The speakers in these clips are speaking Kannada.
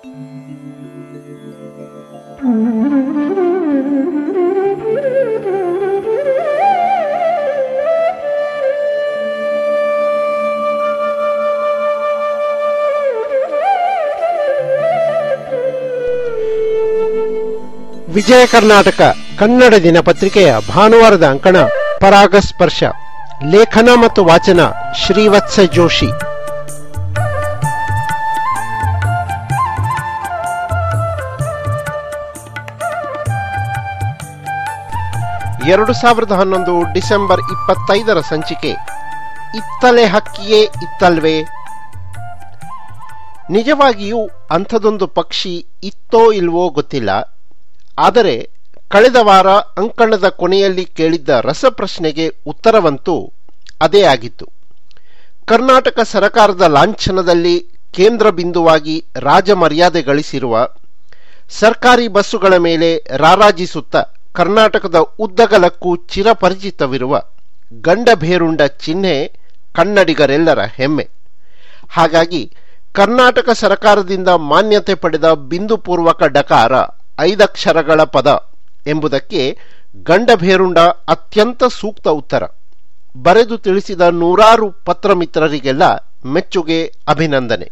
ವಿಜಯ ಕರ್ನಾಟಕ ಕನ್ನಡ ದಿನಪತ್ರಿಕೆಯ ಭಾನುವಾರದ ಅಂಕಣ ಪರಾಗಸ್ಪರ್ಶ ಲೇಖನ ಮತ್ತು ವಾಚನ ಶ್ರೀವತ್ಸ ಜೋಶಿ ಎರಡು ಸಾವಿರದ ಹನ್ನೊಂದು ಡಿಸೆಂಬರ್ ಇಪ್ಪತ್ತೈದರ ಸಂಚಿಕೆ ಇತ್ತಲೆ ಹಕ್ಕಿಯೇ ಇತ್ತಲ್ವೇ ನಿಜವಾಗಿಯೂ ಅಂಥದೊಂದು ಪಕ್ಷಿ ಇತ್ತೋ ಇಲ್ವೋ ಗೊತ್ತಿಲ್ಲ ಆದರೆ ಕಳೆದ ವಾರ ಅಂಕಣದ ಕೊನೆಯಲ್ಲಿ ಕೇಳಿದ್ದ ರಸಪ್ರಶ್ನೆಗೆ ಉತ್ತರವಂತೂ ಅದೇ ಆಗಿತ್ತು ಕರ್ನಾಟಕ ಸರಕಾರದ ಲಾಂಛನದಲ್ಲಿ ಕೇಂದ್ರ ಬಿಂದುವಾಗಿ ರಾಜ ಮರ್ಯಾದೆ ಗಳಿಸಿರುವ ಸರ್ಕಾರಿ ಬಸ್ಸುಗಳ ಮೇಲೆ ರಾರಾಜಿಸುತ್ತ ಕರ್ನಾಟಕದ ಉದ್ದಗಲಕ್ಕೂ ಚಿರಪರಿಚಿತವಿರುವ ಗಂಡಭೇರುಂಡ ಚಿಹ್ನೆ ಕನ್ನಡಿಗರೆಲ್ಲರ ಹೆಮ್ಮೆ ಹಾಗಾಗಿ ಕರ್ನಾಟಕ ಸರಕಾರದಿಂದ ಮಾನ್ಯತೆ ಪಡೆದ ಬಿಂದುಪೂರ್ವಕ ಡಕಾರ ಐದಕ್ಷರಗಳ ಪದ ಎಂಬುದಕ್ಕೆ ಗಂಡಭೇರುಂಡ ಅತ್ಯಂತ ಸೂಕ್ತ ಉತ್ತರ ಬರೆದು ತಿಳಿಸಿದ ನೂರಾರು ಪತ್ರಮಿತ್ರರಿಗೆಲ್ಲ ಮೆಚ್ಚುಗೆ ಅಭಿನಂದನೆ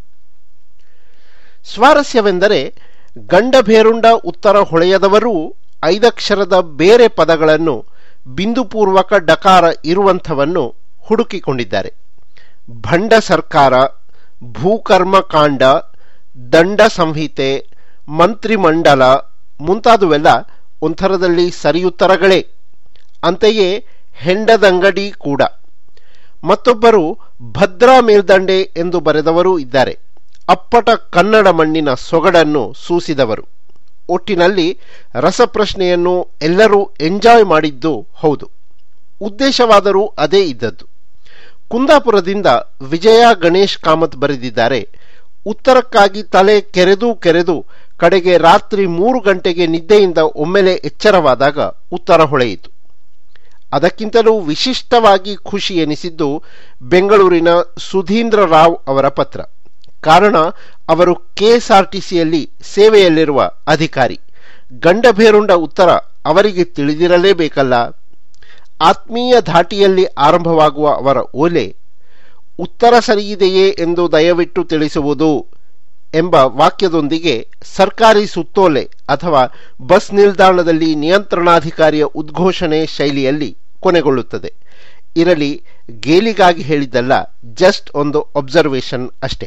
ಸ್ವಾರಸ್ಯವೆಂದರೆ ಗಂಡಭೇರುಂಡ ಉತ್ತರ ಹೊಳೆಯದವರೂ ಐದಕ್ಷರದ ಬೇರೆ ಪದಗಳನ್ನು ಬಿಂದುಪೂರ್ವಕ ಡಕಾರ ಇರುವಂಥವನ್ನು ಹುಡುಕಿಕೊಂಡಿದ್ದಾರೆ ಭಂಡ ಸರ್ಕಾರ ಭೂಕರ್ಮಕಾಂಡ ದಂಡ ಸಂಹಿತೆ ಮಂತ್ರಿಮಂಡಲ ಮುಂತಾದುವೆಲ್ಲ ಒಂಥರದಲ್ಲಿ ಸರಿಯುತ್ತರಗಳೇ ಅಂತೆಯೇ ಹೆಂಡದಂಗಡಿ ಕೂಡ ಮತ್ತೊಬ್ಬರು ಭದ್ರಾ ಮೇಲ್ದಂಡೆ ಎಂದು ಬರೆದವರೂ ಇದ್ದಾರೆ ಅಪ್ಪಟ ಕನ್ನಡ ಮಣ್ಣಿನ ಸೊಗಡನ್ನು ಸೂಸಿದವರು ಒಟ್ಟಿನಲ್ಲಿ ರಸಪ್ರಶ್ನೆಯನ್ನು ಎಲ್ಲರೂ ಎಂಜಾಯ್ ಮಾಡಿದ್ದು ಹೌದು ಉದ್ದೇಶವಾದರೂ ಅದೇ ಇದ್ದದ್ದು ಕುಂದಾಪುರದಿಂದ ವಿಜಯ ಗಣೇಶ್ ಕಾಮತ್ ಬರೆದಿದ್ದಾರೆ ಉತ್ತರಕ್ಕಾಗಿ ತಲೆ ಕೆರೆದು ಕೆರೆದು ಕಡೆಗೆ ರಾತ್ರಿ ಮೂರು ಗಂಟೆಗೆ ನಿದ್ದೆಯಿಂದ ಒಮ್ಮೆಲೆ ಎಚ್ಚರವಾದಾಗ ಉತ್ತರ ಹೊಳೆಯಿತು ಅದಕ್ಕಿಂತಲೂ ವಿಶಿಷ್ಟವಾಗಿ ಖುಷಿ ಎನಿಸಿದ್ದು ಬೆಂಗಳೂರಿನ ಸುಧೀಂದ್ರ ರಾವ್ ಅವರ ಪತ್ರ ಕಾರಣ ಅವರು ಕೆಎಸ್ಆರ್ಟಿಸಿಯಲ್ಲಿ ಸೇವೆಯಲ್ಲಿರುವ ಅಧಿಕಾರಿ ಗಂಡಭೇರುಂಡ ಉತ್ತರ ಅವರಿಗೆ ತಿಳಿದಿರಲೇಬೇಕಲ್ಲ ಆತ್ಮೀಯ ಧಾಟಿಯಲ್ಲಿ ಆರಂಭವಾಗುವ ಅವರ ಓಲೆ ಉತ್ತರ ಸರಿಯಿದೆಯೇ ಎಂದು ದಯವಿಟ್ಟು ತಿಳಿಸುವುದು ಎಂಬ ವಾಕ್ಯದೊಂದಿಗೆ ಸರ್ಕಾರಿ ಸುತ್ತೋಲೆ ಅಥವಾ ಬಸ್ ನಿಲ್ದಾಣದಲ್ಲಿ ನಿಯಂತ್ರಣಾಧಿಕಾರಿಯ ಉದ್ಘೋಷಣೆ ಶೈಲಿಯಲ್ಲಿ ಕೊನೆಗೊಳ್ಳುತ್ತದೆ ಇರಲಿ ಗೇಲಿಗಾಗಿ ಹೇಳಿದ್ದಲ್ಲ ಜಸ್ಟ್ ಒಂದು ಅಬ್ಸರ್ವೇಷನ್ ಅಷ್ಟೇ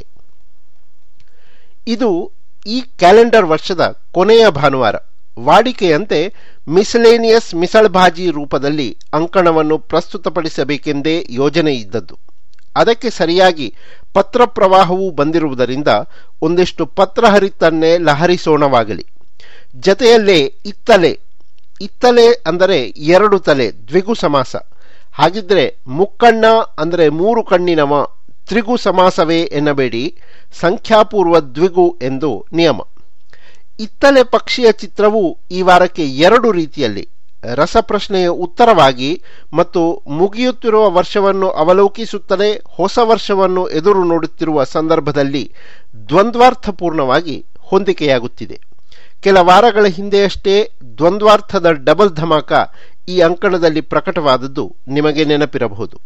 ಇದು ಈ ಕ್ಯಾಲೆಂಡರ್ ವರ್ಷದ ಕೊನೆಯ ಭಾನುವಾರ ವಾಡಿಕೆಯಂತೆ ಮಿಸಲೇನಿಯಸ್ ಮಿಸಳ್ಭಾಜಿ ರೂಪದಲ್ಲಿ ಅಂಕಣವನ್ನು ಪ್ರಸ್ತುತಪಡಿಸಬೇಕೆಂದೇ ಯೋಜನೆ ಇದ್ದದ್ದು ಅದಕ್ಕೆ ಸರಿಯಾಗಿ ಪತ್ರ ಪ್ರವಾಹವೂ ಬಂದಿರುವುದರಿಂದ ಒಂದಿಷ್ಟು ಪತ್ರಹರಿತನ್ನೇ ಲಹರಿಸೋಣವಾಗಲಿ ಜತೆಯಲ್ಲೇ ಇತ್ತಲೆ ಇತ್ತಲೆ ಅಂದರೆ ಎರಡು ತಲೆ ದ್ವಿಗು ಸಮಾಸ ಹಾಗಿದ್ರೆ ಮುಕ್ಕಣ್ಣ ಅಂದರೆ ಮೂರು ಕಣ್ಣಿನವ ತ್ರಿಗು ಸಮಾಸವೇ ಎನ್ನಬೇಡಿ ಸಂಖ್ಯಾಪೂರ್ವ ದ್ವಿಗು ಎಂದು ನಿಯಮ ಇತ್ತಲೆ ಪಕ್ಷಿಯ ಚಿತ್ರವು ಈ ವಾರಕ್ಕೆ ಎರಡು ರೀತಿಯಲ್ಲಿ ರಸಪ್ರಶ್ನೆಯ ಉತ್ತರವಾಗಿ ಮತ್ತು ಮುಗಿಯುತ್ತಿರುವ ವರ್ಷವನ್ನು ಅವಲೋಕಿಸುತ್ತಲೇ ಹೊಸ ವರ್ಷವನ್ನು ಎದುರು ನೋಡುತ್ತಿರುವ ಸಂದರ್ಭದಲ್ಲಿ ದ್ವಂದ್ವಾರ್ಥಪೂರ್ಣವಾಗಿ ಹೊಂದಿಕೆಯಾಗುತ್ತಿದೆ ಕೆಲ ವಾರಗಳ ಹಿಂದೆಯಷ್ಟೇ ದ್ವಂದ್ವಾರ್ಥದ ಡಬಲ್ ಧಮಾಕ ಈ ಅಂಕಣದಲ್ಲಿ ಪ್ರಕಟವಾದದ್ದು ನಿಮಗೆ ನೆನಪಿರಬಹುದು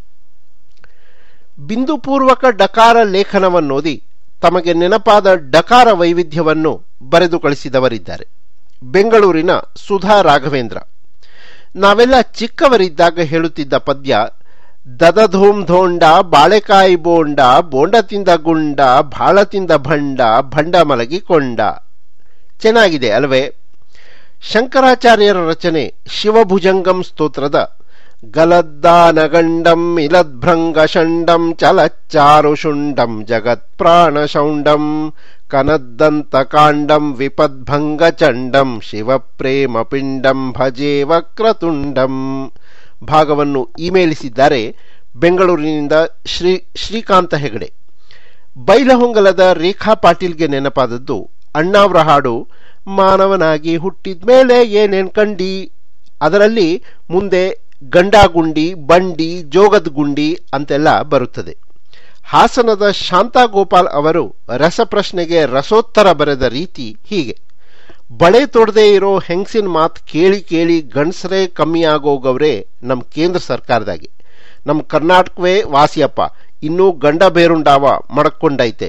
ಬಿಂದುಪೂರ್ವಕ ಡಕಾರ ಲೇಖನವನ್ನೋದಿ ತಮಗೆ ನೆನಪಾದ ಡಕಾರ ವೈವಿಧ್ಯವನ್ನು ಬರೆದು ಕಳಿಸಿದವರಿದ್ದಾರೆ ಬೆಂಗಳೂರಿನ ಸುಧಾ ರಾಘವೇಂದ್ರ ನಾವೆಲ್ಲ ಚಿಕ್ಕವರಿದ್ದಾಗ ಹೇಳುತ್ತಿದ್ದ ಪದ್ಯ ದದಧೋಂ ಧೋಂಡ ಬಾಳೆಕಾಯಿ ಬೋಂಡ ಬೋಂಡ ತಿಂದ ಗುಂಡ ಬಾಳ ತಿಂದ ಭಂಡ ಭಂಡ ಮಲಗಿಕೊಂಡ ಚೆನ್ನಾಗಿದೆ ಅಲ್ವೇ ಶಂಕರಾಚಾರ್ಯರ ರಚನೆ ಶಿವಭುಜಂಗಂ ಸ್ತೋತ್ರದ ಗಲದ್ದಾನಗಂಡಂ ಇಲದ್ಭೃಂಗಷಂಡಂ ಚಲಚ್ಚಾರುಷುಂಡಂ ಜಗತ್ಪ್ರಾಣಶೌಂಡಂ ಕನದ್ದಂತಕಾಂಡಂ ವಿಪದ್ಭಂಗಚಂಡಂ ಶಿವಪ್ರೇಮಪಿಂಡಂ ಭಜೆ ವಕ್ರತುಂಡಂ ಭಾಗವನ್ನು ಇಮೇಲಿಸಿದ್ದಾರೆ ಬೆಂಗಳೂರಿನಿಂದ ಶ್ರೀ ಶ್ರೀಕಾಂತ ಹೆಗಡೆ ಬೈಲಹೊಂಗಲದ ರೇಖಾ ಪಾಟೀಲ್ಗೆ ನೆನಪಾದದ್ದು ಅಣ್ಣಾವ್ರ ಹಾಡು ಮಾನವನಾಗಿ ಹುಟ್ಟಿದ್ಮೇಲೆ ಏನೇನ್ ಕಂಡಿ ಅದರಲ್ಲಿ ಮುಂದೆ ಗಂಡಾಗುಂಡಿ ಬಂಡಿ ಜೋಗದ ಗುಂಡಿ ಅಂತೆಲ್ಲ ಬರುತ್ತದೆ ಹಾಸನದ ಶಾಂತಾ ಗೋಪಾಲ್ ಅವರು ರಸಪ್ರಶ್ನೆಗೆ ರಸೋತ್ತರ ಬರೆದ ರೀತಿ ಹೀಗೆ ಬಳೆ ತೊಡದೇ ಇರೋ ಹೆಂಗಸಿನ ಮಾತು ಕೇಳಿ ಕೇಳಿ ಗಂಡಸರೇ ಕಮ್ಮಿ ಆಗೋಗವ್ರೆ ನಮ್ಮ ಕೇಂದ್ರ ಸರ್ಕಾರದಾಗೆ ನಮ್ಮ ಕರ್ನಾಟಕವೇ ವಾಸಿಯಪ್ಪ ಇನ್ನೂ ಗಂಡ ಬೇರುಂಡಾವ ಮಡಕೊಂಡೈತೆ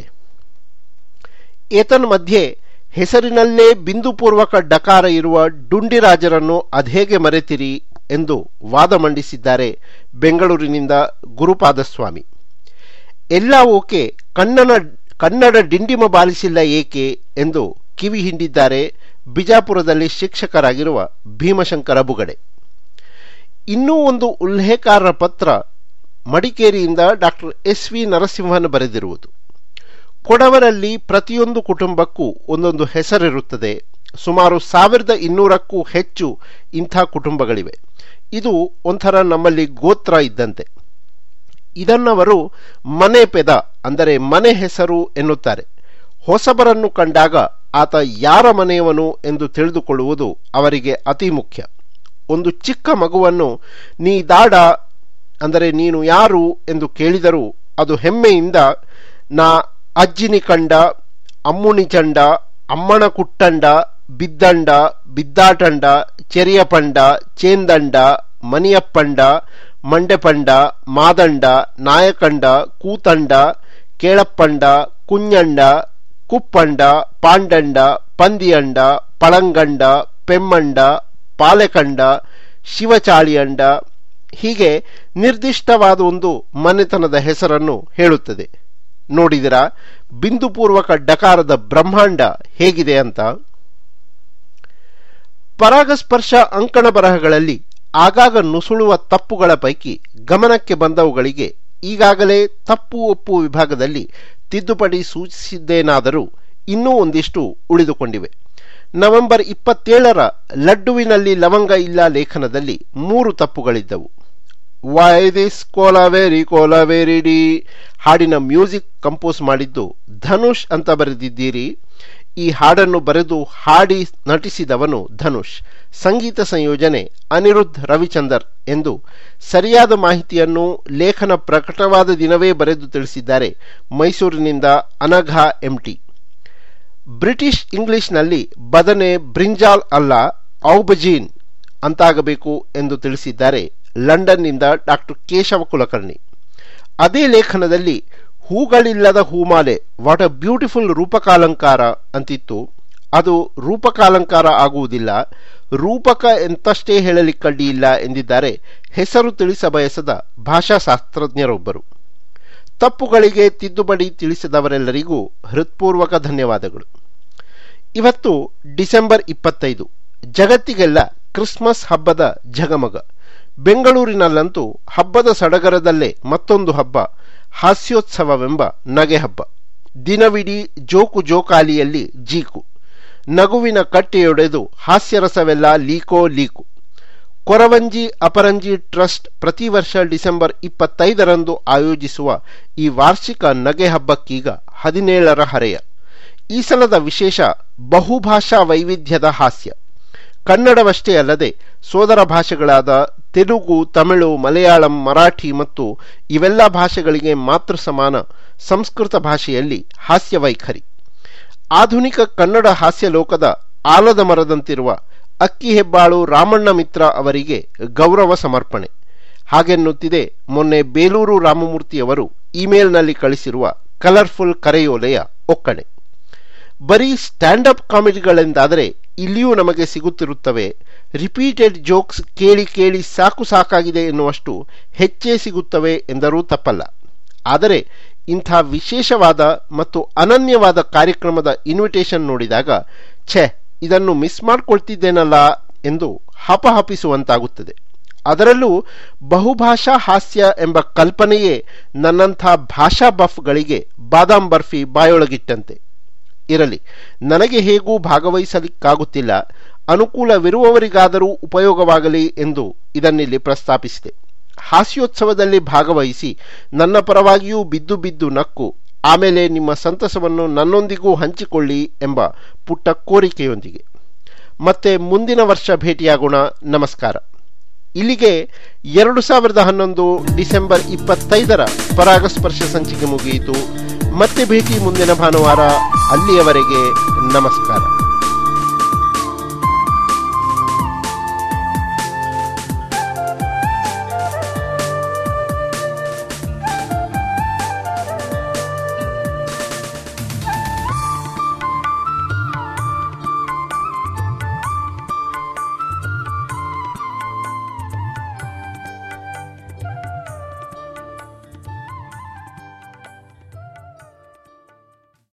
ಏತನ್ ಮಧ್ಯೆ ಹೆಸರಿನಲ್ಲೇ ಬಿಂದುಪೂರ್ವಕ ಡಕಾರ ಇರುವ ಡುಂಡಿರಾಜರನ್ನು ಅದ್ಹೇಗೆ ಮರೆತಿರಿ ಎಂದು ವಾದ ಮಂಡಿಸಿದ್ದಾರೆ ಬೆಂಗಳೂರಿನಿಂದ ಗುರುಪಾದಸ್ವಾಮಿ ಎಲ್ಲ ಓಕೆ ಕನ್ನಡ ಕನ್ನಡ ಡಿಂಡಿಮ ಬಾಲಿಸಿಲ್ಲ ಏಕೆ ಎಂದು ಕಿವಿ ಹಿಂಡಿದ್ದಾರೆ ಬಿಜಾಪುರದಲ್ಲಿ ಶಿಕ್ಷಕರಾಗಿರುವ ಭೀಮಶಂಕರ ಬುಗಡೆ ಇನ್ನೂ ಒಂದು ಉಲ್ಲೇಖಾರ್ಹ ಪತ್ರ ಮಡಿಕೇರಿಯಿಂದ ಡಾಕ್ಟರ್ ಎಸ್ ವಿ ನರಸಿಂಹನ್ ಬರೆದಿರುವುದು ಕೊಡವರಲ್ಲಿ ಪ್ರತಿಯೊಂದು ಕುಟುಂಬಕ್ಕೂ ಒಂದೊಂದು ಹೆಸರಿರುತ್ತದೆ ಸುಮಾರು ಸಾವಿರದ ಇನ್ನೂರಕ್ಕೂ ಹೆಚ್ಚು ಇಂಥ ಕುಟುಂಬಗಳಿವೆ ಇದು ಒಂಥರ ನಮ್ಮಲ್ಲಿ ಗೋತ್ರ ಇದ್ದಂತೆ ಇದನ್ನವರು ಮನೆ ಪೆದ ಅಂದರೆ ಮನೆ ಹೆಸರು ಎನ್ನುತ್ತಾರೆ ಹೊಸಬರನ್ನು ಕಂಡಾಗ ಆತ ಯಾರ ಮನೆಯವನು ಎಂದು ತಿಳಿದುಕೊಳ್ಳುವುದು ಅವರಿಗೆ ಅತಿ ಮುಖ್ಯ ಒಂದು ಚಿಕ್ಕ ಮಗುವನ್ನು ನೀ ದಾಡ ಅಂದರೆ ನೀನು ಯಾರು ಎಂದು ಕೇಳಿದರೂ ಅದು ಹೆಮ್ಮೆಯಿಂದ ನಾ ಅಜ್ಜಿನಿ ಕಂಡ ಅಮ್ಮುಣಿ ಚಂಡ ಅಮ್ಮಣ ಕುಟ್ಟಂಡ ಬಿದ್ದಂಡ ಬಿದ್ದಾಟಂಡ ಚೆರಿಯಪಂಡ ಚೇಂದಂಡ ಮನಿಯಪ್ಪಂಡ ಮಂಡೆಪಂಡ ಮಾದಂಡ ನಾಯಕಂಡ ಕೂತಂಡ ಕೇಳಪ್ಪಂಡ ಕುഞ്ഞಂಡ ಕುಪ್ಪಂಡ ಪಾಂಡಂಡ ಪಂದಿಯಂಡ ಪಳಂಗಂಡ ಪೆಮ್ಮಂಡ ಪಾಲೆಕಂಡ ಶಿವಚಾಳಿಯಂಡ ಹೀಗೆ ನಿರ್ದಿಷ್ಟವಾದ ಒಂದು ಮನೆತನದ ಹೆಸರನ್ನು ಹೇಳುತ್ತದೆ ನೋಡಿದಿರಾ ಬಿಂದುಪೂರ್ವಕ ಡಕಾರದ ಬ್ರಹ್ಮಾಂಡ ಹೇಗಿದೆ ಅಂತ ಪರಾಗಸ್ಪರ್ಶ ಅಂಕಣ ಬರಹಗಳಲ್ಲಿ ಆಗಾಗ ನುಸುಳುವ ತಪ್ಪುಗಳ ಪೈಕಿ ಗಮನಕ್ಕೆ ಬಂದವುಗಳಿಗೆ ಈಗಾಗಲೇ ತಪ್ಪು ಒಪ್ಪು ವಿಭಾಗದಲ್ಲಿ ತಿದ್ದುಪಡಿ ಸೂಚಿಸಿದ್ದೇನಾದರೂ ಇನ್ನೂ ಒಂದಿಷ್ಟು ಉಳಿದುಕೊಂಡಿವೆ ನವೆಂಬರ್ ಇಪ್ಪತ್ತೇಳರ ಲಡ್ಡುವಿನಲ್ಲಿ ಲವಂಗ ಇಲ್ಲ ಲೇಖನದಲ್ಲಿ ಮೂರು ತಪ್ಪುಗಳಿದ್ದವು ವೈ ದಿಸ್ ಕೋಲಾವೇರಿ ಕೋಲಾವೇರಿ ಡಿ ಹಾಡಿನ ಮ್ಯೂಸಿಕ್ ಕಂಪೋಸ್ ಮಾಡಿದ್ದು ಧನುಷ್ ಅಂತ ಬರೆದಿದ್ದೀರಿ ಈ ಹಾಡನ್ನು ಬರೆದು ಹಾಡಿ ನಟಿಸಿದವನು ಧನುಷ್ ಸಂಗೀತ ಸಂಯೋಜನೆ ಅನಿರುದ್ಧ್ ರವಿಚಂದರ್ ಎಂದು ಸರಿಯಾದ ಮಾಹಿತಿಯನ್ನು ಲೇಖನ ಪ್ರಕಟವಾದ ದಿನವೇ ಬರೆದು ತಿಳಿಸಿದ್ದಾರೆ ಮೈಸೂರಿನಿಂದ ಅನಘಾ ಎಂಟಿ ಬ್ರಿಟಿಷ್ ಇಂಗ್ಲಿಷ್ನಲ್ಲಿ ಬದನೆ ಬ್ರಿಂಜಾಲ್ ಅಲ್ಲ ಔಬಜೀನ್ ಅಂತಾಗಬೇಕು ಎಂದು ತಿಳಿಸಿದ್ದಾರೆ ಲಂಡನ್ನಿಂದ ಡಾಕ್ಟರ್ ಕೇಶವ ಕುಲಕರ್ಣಿ ಅದೇ ಲೇಖನದಲ್ಲಿ ಹೂಗಳಿಲ್ಲದ ಹೂಮಾಲೆ ವಾಟ್ ಅ ಬ್ಯೂಟಿಫುಲ್ ರೂಪಕಾಲಂಕಾರ ಅಂತಿತ್ತು ಅದು ರೂಪಕಾಲಂಕಾರ ಆಗುವುದಿಲ್ಲ ರೂಪಕ ಎಂತಷ್ಟೇ ಹೇಳಲಿಕ್ಕಡ್ಡಿಯಿಲ್ಲ ಎಂದಿದ್ದಾರೆ ಹೆಸರು ತಿಳಿಸಬಯಸದ ಭಾಷಾಶಾಸ್ತ್ರಜ್ಞರೊಬ್ಬರು ತಪ್ಪುಗಳಿಗೆ ತಿದ್ದುಪಡಿ ತಿಳಿಸಿದವರೆಲ್ಲರಿಗೂ ಹೃತ್ಪೂರ್ವಕ ಧನ್ಯವಾದಗಳು ಇವತ್ತು ಡಿಸೆಂಬರ್ ಇಪ್ಪತ್ತೈದು ಜಗತ್ತಿಗೆಲ್ಲ ಕ್ರಿಸ್ಮಸ್ ಹಬ್ಬದ ಜಗಮಗ ಬೆಂಗಳೂರಿನಲ್ಲಂತೂ ಹಬ್ಬದ ಸಡಗರದಲ್ಲೇ ಮತ್ತೊಂದು ಹಬ್ಬ ಹಾಸ್ಯೋತ್ಸವವೆಂಬ ನಗೆ ಹಬ್ಬ ದಿನವಿಡೀ ಜೋಕು ಜೋಕಾಲಿಯಲ್ಲಿ ಜೀಕು ನಗುವಿನ ಕಟ್ಟೆಯೊಡೆದು ಹಾಸ್ಯರಸವೆಲ್ಲ ಲೀಕೋ ಲೀಕು ಕೊರವಂಜಿ ಅಪರಂಜಿ ಟ್ರಸ್ಟ್ ಪ್ರತಿ ವರ್ಷ ಡಿಸೆಂಬರ್ ಇಪ್ಪತ್ತೈದರಂದು ಆಯೋಜಿಸುವ ಈ ವಾರ್ಷಿಕ ನಗೆ ಹಬ್ಬಕ್ಕೀಗ ಹದಿನೇಳರ ಹರೆಯ ಈ ಸಲದ ವಿಶೇಷ ಬಹುಭಾಷಾ ವೈವಿಧ್ಯದ ಹಾಸ್ಯ ಕನ್ನಡವಷ್ಟೇ ಅಲ್ಲದೆ ಸೋದರ ಭಾಷೆಗಳಾದ ತೆಲುಗು ತಮಿಳು ಮಲಯಾಳಂ ಮರಾಠಿ ಮತ್ತು ಇವೆಲ್ಲ ಭಾಷೆಗಳಿಗೆ ಮಾತೃ ಸಮಾನ ಸಂಸ್ಕೃತ ಭಾಷೆಯಲ್ಲಿ ಹಾಸ್ಯ ವೈಖರಿ ಆಧುನಿಕ ಕನ್ನಡ ಹಾಸ್ಯ ಲೋಕದ ಆಲದ ಮರದಂತಿರುವ ಅಕ್ಕಿ ಹೆಬ್ಬಾಳು ರಾಮಣ್ಣ ಮಿತ್ರ ಅವರಿಗೆ ಗೌರವ ಸಮರ್ಪಣೆ ಹಾಗೆನ್ನುತ್ತಿದೆ ಮೊನ್ನೆ ಬೇಲೂರು ರಾಮಮೂರ್ತಿಯವರು ಇಮೇಲ್ನಲ್ಲಿ ಕಳಿಸಿರುವ ಕಲರ್ಫುಲ್ ಕರೆಯೋಲೆಯ ಒಕ್ಕಣೆ ಬರೀ ಸ್ಟ್ಯಾಂಡ್ ಅಪ್ ಕಾಮಿಡಿಗಳೆಂದಾದರೆ ಇಲ್ಲಿಯೂ ನಮಗೆ ಸಿಗುತ್ತಿರುತ್ತವೆ ರಿಪೀಟೆಡ್ ಜೋಕ್ಸ್ ಕೇಳಿ ಕೇಳಿ ಸಾಕು ಸಾಕಾಗಿದೆ ಎನ್ನುವಷ್ಟು ಹೆಚ್ಚೇ ಸಿಗುತ್ತವೆ ಎಂದರೂ ತಪ್ಪಲ್ಲ ಆದರೆ ಇಂಥ ವಿಶೇಷವಾದ ಮತ್ತು ಅನನ್ಯವಾದ ಕಾರ್ಯಕ್ರಮದ ಇನ್ವಿಟೇಷನ್ ನೋಡಿದಾಗ ಛೆ ಇದನ್ನು ಮಿಸ್ ಮಾಡ್ಕೊಳ್ತಿದ್ದೇನಲ್ಲ ಎಂದು ಹಪಹಪಿಸುವಂತಾಗುತ್ತದೆ ಅದರಲ್ಲೂ ಬಹುಭಾಷಾ ಹಾಸ್ಯ ಎಂಬ ಕಲ್ಪನೆಯೇ ನನ್ನಂಥ ಭಾಷಾ ಬಫ್ಗಳಿಗೆ ಬಾದಾಮ್ ಬರ್ಫಿ ಬಾಯೊಳಗಿಟ್ಟಂತೆ ಇರಲಿ ನನಗೆ ಹೇಗೂ ಭಾಗವಹಿಸಲಿಕ್ಕಾಗುತ್ತಿಲ್ಲ ಅನುಕೂಲವಿರುವವರಿಗಾದರೂ ಉಪಯೋಗವಾಗಲಿ ಎಂದು ಇದನ್ನಿಲ್ಲಿ ಪ್ರಸ್ತಾಪಿಸಿದೆ ಹಾಸ್ಯೋತ್ಸವದಲ್ಲಿ ಭಾಗವಹಿಸಿ ನನ್ನ ಪರವಾಗಿಯೂ ಬಿದ್ದು ಬಿದ್ದು ನಕ್ಕು ಆಮೇಲೆ ನಿಮ್ಮ ಸಂತಸವನ್ನು ನನ್ನೊಂದಿಗೂ ಹಂಚಿಕೊಳ್ಳಿ ಎಂಬ ಪುಟ್ಟ ಕೋರಿಕೆಯೊಂದಿಗೆ ಮತ್ತೆ ಮುಂದಿನ ವರ್ಷ ಭೇಟಿಯಾಗೋಣ ನಮಸ್ಕಾರ ಇಲ್ಲಿಗೆ ಎರಡು ಸಾವಿರದ ಹನ್ನೊಂದು ಡಿಸೆಂಬರ್ ಇಪ್ಪತ್ತೈದರ ಪರಾಗಸ್ಪರ್ಶ ಸಂಚಿಕೆ ಮುಗಿಯಿತು ಮತ್ತೆ ಭೇಟಿ ಮುಂದಿನ ಭಾನುವಾರ ಅಲ್ಲಿಯವರೆಗೆ ನಮಸ್ಕಾರ